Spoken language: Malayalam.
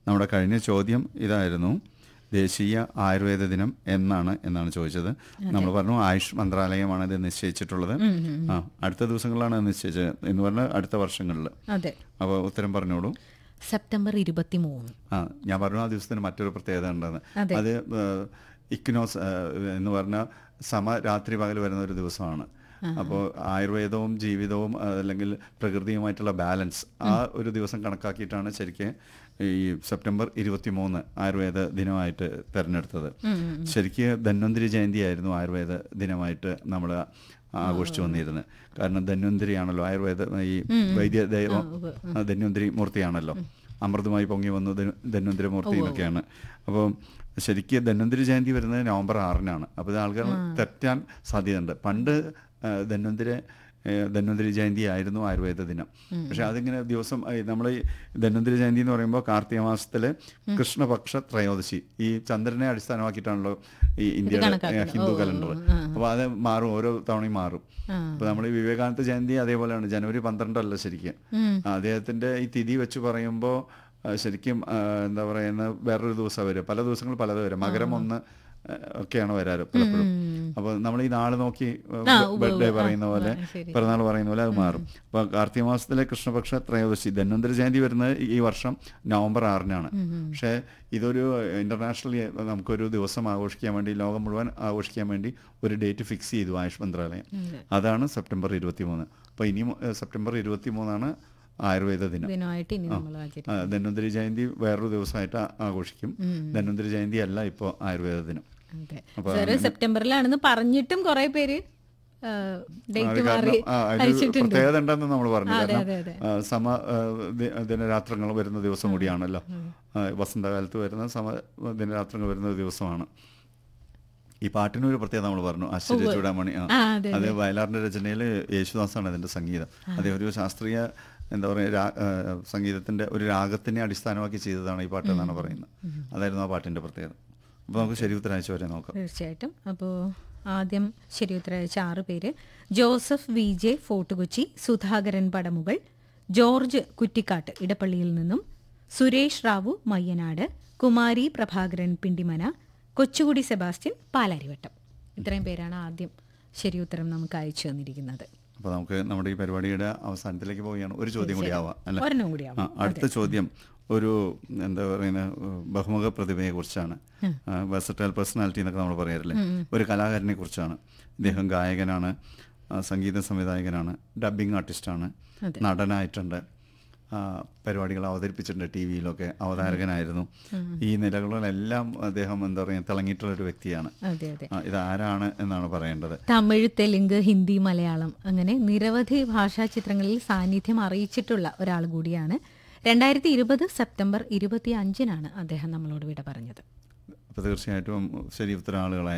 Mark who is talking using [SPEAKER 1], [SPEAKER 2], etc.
[SPEAKER 1] നമ്മുടെ കഴിഞ്ഞ ചോദ്യം ഇതായിരുന്നു ദേശീയ ആയുർവേദ ദിനം എന്നാണ് എന്നാണ് ചോദിച്ചത് നമ്മൾ പറഞ്ഞു ആയുഷ് മന്ത്രാലയമാണ് ഇത് നിശ്ചയിച്ചിട്ടുള്ളത് ആ അടുത്ത ദിവസങ്ങളിലാണ് അത് നിശ്ചയിച്ചത് എന്ന് പറഞ്ഞാൽ അടുത്ത വർഷങ്ങളിൽ
[SPEAKER 2] അതെ
[SPEAKER 1] അപ്പോൾ ഉത്തരം പറഞ്ഞോളൂ
[SPEAKER 2] സെപ്റ്റംബർ ഇരുപത്തി മൂന്ന്
[SPEAKER 1] ആ ഞാൻ പറഞ്ഞു ആ ദിവസത്തിന് മറ്റൊരു പ്രത്യേകത ഉണ്ടെന്ന്
[SPEAKER 2] അതെ.
[SPEAKER 1] അത് ഇക്നോസ് എന്ന് പറഞ്ഞാൽ സമ രാത്രി പകൽ വരുന്ന ഒരു ദിവസമാണ് അപ്പോൾ ആയുർവേദവും ജീവിതവും ആ, അല്ലെങ്കിൽ പ്രകൃതിയുമായിട്ടുള്ള ബാലൻസ് ആ ഒരു ദിവസം കണക്കാക്കിയിട്ടാണ് ശരിക്കും ഈ സെപ്റ്റംബർ ഇരുപത്തി മൂന്ന് ആയുർവേദ ദിനമായിട്ട് തിരഞ്ഞെടുത്തത് ശരിക്ക് ധന്വന്തിരി ജയന്തി ആയിരുന്നു ആയുർവേദ ദിനമായിട്ട് നമ്മൾ ആഘോഷിച്ചു വന്നിരുന്നത് കാരണം ധന്വന്തിരിയാണല്ലോ ആയുർവേദ ഈ വൈദ്യ ദൈവം ആ, ധന്വന്തിരി മൂർത്തിയാണല്ലോ അമൃതമായി പൊങ്ങി വന്നത് ധനു- ധന്വന്തരി മൂർത്തി എന്നൊക്കെയാണ് അപ്പോൾ ശരിക്ക് ധന്വന്തരി ജയന്തി വരുന്നത് നവംബർ ആറിനാണ് അപ്പോൾ ഇത് ആൾക്കാർ തെറ്റാൻ സാധ്യതയുണ്ട് പണ്ട് ആ, ധന്വന്തരി ഏ, ധന്വന്തരി ജയന്തി ആയിരുന്നു ആയുർവേദ ദിനം പക്ഷെ അതിങ്ങനെ ദിവസം നമ്മൾ ഈ ധന്വന്തരി ജയന്തി എന്ന് പറയുമ്പോൾ കാർത്തിക മാസത്തിലെ കൃഷ്ണപക്ഷ ത്രയോദശി ഈ ചന്ദ്രനെ അടിസ്ഥാനമാക്കിയിട്ടാണല്ലോ ഈ ഇന്ത്യയുടെ ഏ, ഹിന്ദു കലണ്ടർ അപ്പോൾ അത് മാറും ഓരോ തവണയും മാറും അപ്പോൾ നമ്മൾ ഈ വിവേകാനന്ദ ജയന്തി അതേപോലെയാണ് ജനുവരി പന്ത്രണ്ടല്ല ശരിക്കും ആ, അദ്ദേഹത്തിന്റെ ഈ തിഥി വെച്ച് പറയുമ്പോൾ ശരിക്കും ആ, എന്താ പറയുന്ന വേറൊരു ദിവസം വരും പല ദിവസങ്ങൾ പലത് വരും മകരം ഒന്ന് ആ, ഒക്കെയാണ് വരാറ് പലപ്പോഴും അപ്പോൾ നമ്മൾ ഈ നാള് നോക്കി ബർത്ത്ഡേ പറയുന്ന പോലെ പിറന്നാൾ പറയുന്ന പോലെ അത് മാറും അപ്പോൾ കാർത്തിക മാസത്തിലെ കൃഷ്ണപക്ഷ ത്രയോദശി ധന്വന്തര ജയന്തി വരുന്നത് ഈ വർഷം നവംബർ ആറിനാണ് പക്ഷേ ഇതൊരു ഇന്റർനാഷണൽ നമുക്കൊരു ദിവസം ആഘോഷിക്കാൻ വേണ്ടി ലോകം മുഴുവൻ ആഘോഷിക്കാൻ വേണ്ടി ഒരു ഡേറ്റ് ഫിക്സ് ചെയ്തു ആയുഷ് മന്ത്രാലയം അതാണ് സെപ്റ്റംബർ ഇരുപത്തി മൂന്ന് അപ്പോൾ ഇനി സെപ്റ്റംബർ ഇരുപത്തി മൂന്നാണ് ആയുർവേദ ദിനം
[SPEAKER 2] ദിനമായിട്ട് ഇനി നമ്മൾ ആചരിക്കും
[SPEAKER 1] ആ, ധന്വന്തരി ജയന്തി വേറൊരു ദിവസമായിട്ട് ആ- ആഘോഷിക്കും ധന്വന്തരി ജയന്തി അല്ല ഇപ്പോൾ ആയുർവേദ ദിനം
[SPEAKER 2] അതെ സാറ് സെപ്റ്റംബറിലാണെന്ന് പറഞ്ഞിട്ടും കുറെ പേര് ഡേറ്റ്
[SPEAKER 1] അത്
[SPEAKER 2] മാറി
[SPEAKER 1] കാരണം ആ, അതിന്
[SPEAKER 2] അയച്ചിട്ടുണ്ട്
[SPEAKER 1] പ്രത്യേകത ഉണ്ടെന്ന് നമ്മൾ പറഞ്ഞു
[SPEAKER 2] അതെ,
[SPEAKER 1] കാരണം
[SPEAKER 2] അതെ, അതെ.
[SPEAKER 1] ആ, സമ ആ, ദി- ദിനരാത്രങ്ങൾ വരുന്ന ദിവസം കൂടിയാണല്ലോ ആ, വസന്തകാലത്ത് വരുന്ന സമ ദിനരാത്രങ്ങൾ വരുന്ന ഒരു ദിവസമാണ് ഈ പാട്ടിനൊരു പ്രത്യേകത നമ്മൾ പറഞ്ഞു ആശ്ചര്യ ചൂടാമണി ആ
[SPEAKER 2] ആ, അതെ,
[SPEAKER 1] അത് വയലാറിന്റെ രചനയിൽ യേശുദാസാണ് അതിന്റെ സംഗീതം അദ്ദേഹം ഒരു ശാസ്ത്രീയ എന്താ പറയുക സംഗീതത്തിന്റെ ഒരു രാഗത്തിനെ അടിസ്ഥാനമാക്കി ചെയ്തതാണ് ഈ പാട്ട് എന്നാണ് പറയുന്നത് അതായിരുന്നു ആ പാട്ടിന്റെ പ്രത്യേകത അപ്പോൾ നമുക്ക് ശരി ഉത്തരാഴ്ച വരെ നോക്കാം
[SPEAKER 2] തീർച്ചയായിട്ടും അപ്പോൾ ആദ്യം ശരി ഉത്തരവായിച്ച ആറ് പേര് Joseph V J fort Kochi Sudhakaran Padamukal George Kuttikkatt ഇടപ്പള്ളിയിൽ നിന്നും സുരേഷ് റാവു മയ്യനാട് കുമാരി പ്രഭാകരൻ പിണ്ടിമന കൊച്ചുകുടി സെബാസ്റ്റ്യൻ പാലാരിവട്ടം ഇത്രയും പേരാണ് ആദ്യം ശരി ഉത്തരം നമുക്ക് അയച്ചു തന്നിരിക്കുന്നത്
[SPEAKER 1] അപ്പോൾ നമുക്ക് നമ്മുടെ ഈ പരിപാടിയുടെ അവസാനത്തിലേക്ക് പോവുകയാണ് ഒരു ചോദ്യം കൂടി ആവാം അല്ല
[SPEAKER 2] ഒരെണ്ണം കൂടിയാവും
[SPEAKER 1] ആ, അടുത്ത ചോദ്യം ഒരു എന്താ പറയുന്ന ഏഹ്, ബഹുമുഖ പ്രതിഭയെ കുറിച്ചാണ് വെസറ്റൈൽ പേഴ്സണാലിറ്റി എന്നൊക്കെ നമ്മൾ പറയാറില്ലേ ഒരു കലാകാരനെ കുറിച്ചാണ് ഇദ്ദേഹം ഗായകനാണ് ആ, സംഗീത സംവിധായകനാണ് ഡബ്ബിംഗ് ആർട്ടിസ്റ്റാണ് നടനായിട്ടുണ്ട് ആ, പരിപാടികൾ അവതരിപ്പിച്ചിട്ടുണ്ട് ടി വിയിലൊക്കെ അവതാരകനായിരുന്നു ഈ നിലകളിലെല്ലാം അദ്ദേഹം എന്താ പറയുക തിളങ്ങിയിട്ടുള്ള ഒരു വ്യക്തിയാണ്
[SPEAKER 2] അതെ അതെ
[SPEAKER 1] ആ, ഇതാരാണ് എന്നാണ് പറയേണ്ടത്
[SPEAKER 2] തമിഴ് തെലുങ്ക് ഹിന്ദി മലയാളം അങ്ങനെ നിരവധി ഭാഷാ ചിത്രങ്ങളിൽ സാന്നിധ്യം അറിയിച്ചിട്ടുള്ള ഒരാൾ കൂടിയാണ് രണ്ടായിരത്തി ഇരുപത് സെപ്റ്റംബർ ഇരുപത്തി അഞ്ചിനാണ് അദ്ദേഹം നമ്മളോട് വിട പറഞ്ഞത്
[SPEAKER 1] അപ്പോൾ തീർച്ചയായിട്ടും ശരി ഉത്തരം ആളുകളായി